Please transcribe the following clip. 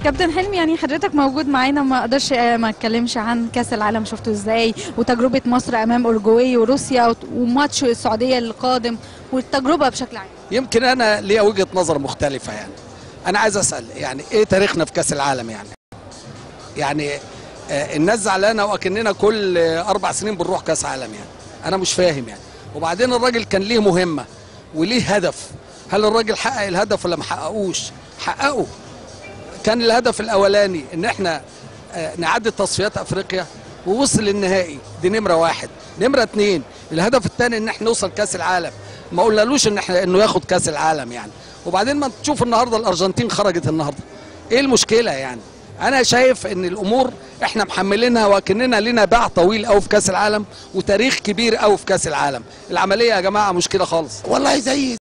كابتن حلمي يعني حضرتك موجود معانا ما اقدرش آه، ما اتكلمش عن كاس العالم شفته ازاي وتجربه مصر امام اورجواي وروسيا وماتش السعوديه القادم والتجربه بشكل عام يمكن انا ليا وجهه نظر مختلفه يعني انا عايز اسال يعني ايه تاريخنا في كاس العالم يعني يعني آه، الناس زعلانه واكننا كل آه، اربع سنين بنروح كاس عالم يعني انا مش فاهم يعني وبعدين الراجل كان ليه مهمه وليه هدف هل الراجل حقق الهدف ولا ما حققوش حققه كان الهدف الاولاني ان احنا آه، نعدي تصفيات افريقيا ووصل للنهائي دي نمره واحد نمره اتنين الهدف الثاني ان احنا نوصل كاس العالم ما قلنالوش ان احنا انه ياخد كاس العالم يعني وبعدين ما تشوف النهارده الارجنتين خرجت النهارده ايه المشكله يعني انا شايف ان الامور احنا محملينها وكاننا لنا باع طويل قوي في كاس العالم وتاريخ كبير قوي في كاس العالم العمليه يا جماعه مشكله خالص والله زي